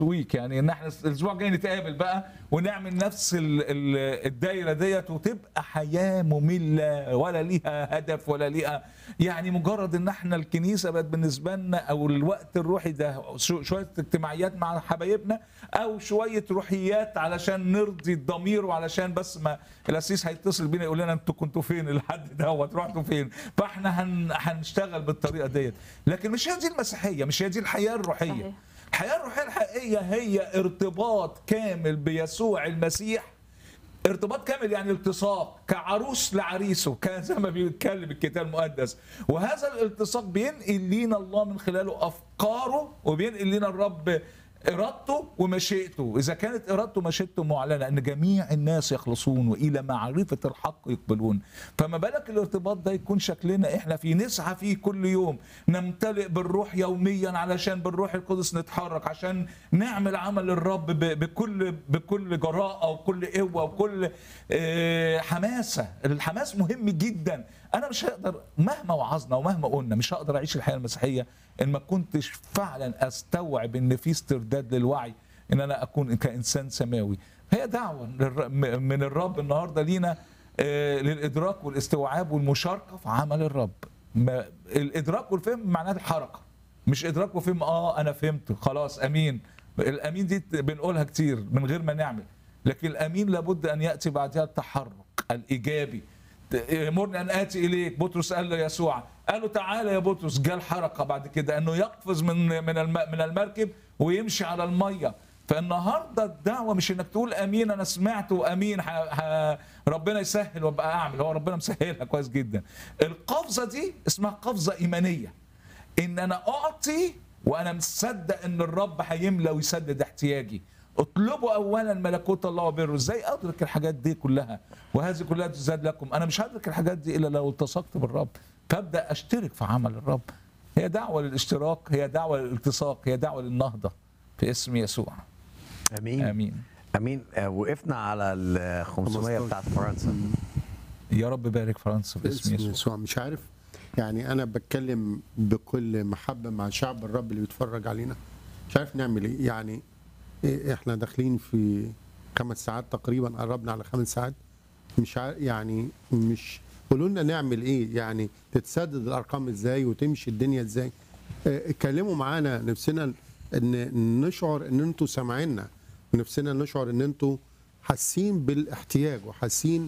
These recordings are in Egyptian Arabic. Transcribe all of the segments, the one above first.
ويك يعني ان احنا الاسبوع الجاي نتقابل بقى ونعمل نفس ال- ال- الدايره ديت وتبقى حياه ممله ولا ليها هدف ولا ليها يعني مجرد ان احنا الكنيسه بقت بالنسبه لنا او الوقت الروحي ده شو- شويه اجتماعيات مع حبايبنا او شويه روحيات علشان نرضي الضمير وعلشان بس ما الاسيس هيتصل بينا يقول لنا انتوا كنتوا فين الحد دوت رحتوا فين فاحنا هن هنشتغل بالطريقه ديت لكن مش هي دي المسيحيه مش هي دي الحياه الروحيه صحيح. الحياه الروحيه الحقيقيه هي ارتباط كامل بيسوع المسيح ارتباط كامل يعني التصاق كعروس لعريسه كان زي ما بيتكلم الكتاب المقدس وهذا الالتصاق بينقل لينا الله من خلاله افكاره وبينقل لينا الرب ارادته ومشيئته اذا كانت ارادته ومشيئته معلنه ان جميع الناس يخلصون والى معرفه الحق يقبلون فما بالك الارتباط ده يكون شكلنا احنا فيه نسعى فيه كل يوم نمتلئ بالروح يوميا علشان بالروح القدس نتحرك عشان نعمل عمل الرب ب- بكل بكل جراءه وكل قوه وكل آه، حماسه الحماس مهم جدا انا مش هقدر مهما وعظنا ومهما قلنا مش هقدر اعيش الحياه المسيحيه ان ما كنتش فعلا استوعب ان في استرداد للوعي ان انا اكون كانسان سماوي هي دعوه للر- م- من الرب النهارده لينا آه، للادراك والاستوعاب والمشاركه في عمل الرب ما الادراك والفهم معناه الحركه مش ادراك وفهم اه انا فهمت خلاص امين الامين دي بنقولها كتير من غير ما نعمل لكن الامين لابد ان ياتي بعدها التحرك الايجابي يامرني ان اتي اليك بطرس قال ليسوع قال له تعالى يا بطرس جاء الحركه بعد كده انه يقفز من من الم- من المركب ويمشي على الميه فالنهارده الدعوه مش انك تقول امين انا سمعت وامين ح... ح... ربنا يسهل وابقى اعمل هو ربنا مسهلها كويس جدا القفزه دي اسمها قفزه ايمانيه ان انا اعطي وانا مصدق ان الرب هيملى ويسدد احتياجي اطلبوا اولا ملكوت الله وبره ازاي ادرك الحاجات دي كلها وهذه كلها تزاد لكم انا مش هدرك الحاجات دي الا لو التصقت بالرب فابدا اشترك في عمل الرب هي دعوه للاشتراك هي دعوه للالتصاق هي دعوه للنهضه في اسم يسوع امين امين امين آه، وقفنا على ال 500 بتاعت فرنسا يا رب بارك فرنسا في اسم باسم يسوع يسوع مش عارف يعني انا بتكلم بكل محبه مع شعب الرب اللي بيتفرج علينا مش عارف نعمل ايه يعني إيه احنا داخلين في خمس ساعات تقريبا قربنا على خمس ساعات مش عارف يعني مش قولوا لنا نعمل ايه يعني تتسدد الارقام ازاي وتمشي الدنيا ازاي اه، اتكلموا معانا نفسنا ان نشعر ان انتوا سامعيننا نفسنا نشعر ان انتوا حاسين بالاحتياج وحاسين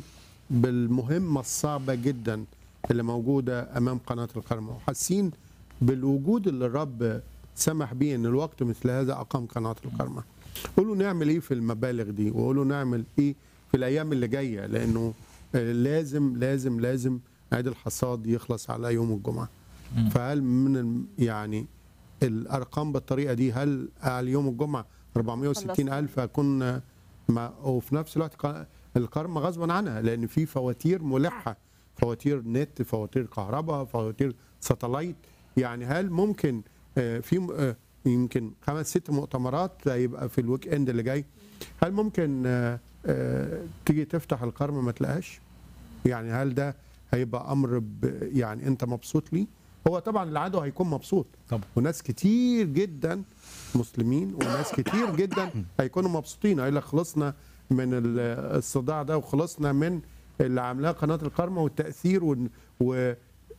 بالمهمه الصعبه جدا اللي موجوده امام قناه الكرمه وحاسين بالوجود اللي الرب سمح بيه ان الوقت مثل هذا اقام قناه الكرمه قولوا نعمل ايه في المبالغ دي وقولوا نعمل ايه في الايام اللي جايه لانه آه، لازم لازم لازم عيد الحصاد يخلص على يوم الجمعه فهل من الم- يعني الارقام بالطريقه دي هل على يوم الجمعه 460 الف هكون آه، ما وفي نفس الوقت ق- الكرمه غصبا عنها لان في فواتير ملحه فواتير نت فواتير كهرباء فواتير ساتلايت يعني هل ممكن آه، في م- آه، يمكن خمس ست مؤتمرات هيبقى في الويك اند اللي جاي هل ممكن آه، آه، تيجي تفتح الكرمه ما تلاقاش يعني هل ده هيبقى امر ب- يعني انت مبسوط ليه هو طبعا العدو هيكون مبسوط طبعا. وناس كتير جدا مسلمين وناس كتير جدا هيكونوا مبسوطين هيقول لك خلصنا من ال- الصداع ده وخلصنا من اللي عاملاه قناه الكرمه والتاثير و, و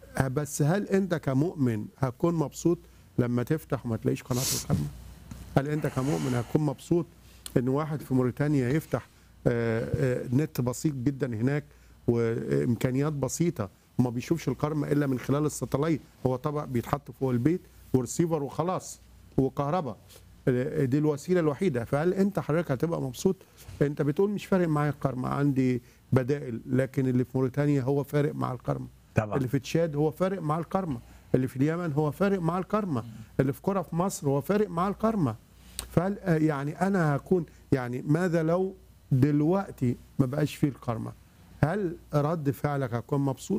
بس هل انت كمؤمن هتكون مبسوط لما تفتح وما تلاقيش قناه الكرمه هل انت كمؤمن هتكون مبسوط ان واحد في موريتانيا يفتح آه، آه، نت بسيط جدا هناك وامكانيات بسيطه وما بيشوفش الكرمه الا من خلال الساتلايت هو طبق بيتحط فوق البيت ورسيفر وخلاص وكهرباء آه، دي الوسيله الوحيده فهل انت حضرتك هتبقى مبسوط انت بتقول مش فارق معايا الكرمه عندي بدائل لكن اللي في موريتانيا هو فارق مع الكرمه طبعا اللي في تشاد هو فارق مع الكرمة اللي في اليمن هو فارق مع الكرمة اللي في قرى في مصر هو فارق مع الكرمة فهل آه، يعني انا هكون يعني ماذا لو دلوقتي ما بقاش فيه الكرمة هل رد فعلك هتكون مبسوط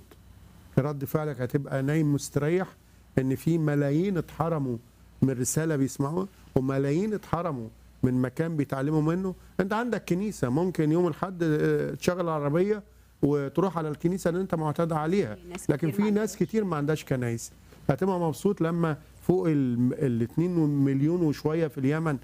رد فعلك هتبقى نايم مستريح ان في ملايين اتحرموا من رسالة بيسمعوها وملايين اتحرموا من مكان بيتعلموا منه انت عندك كنيسة ممكن يوم الحد آه، تشغل العربية وتروح على الكنيسة اللي انت معتاد عليها ناس لكن كتير ما في ناس عندهاش. كتير ما عندهاش كنايس هتبقى مبسوط لما فوق ال 2 مليون وشويه في اليمن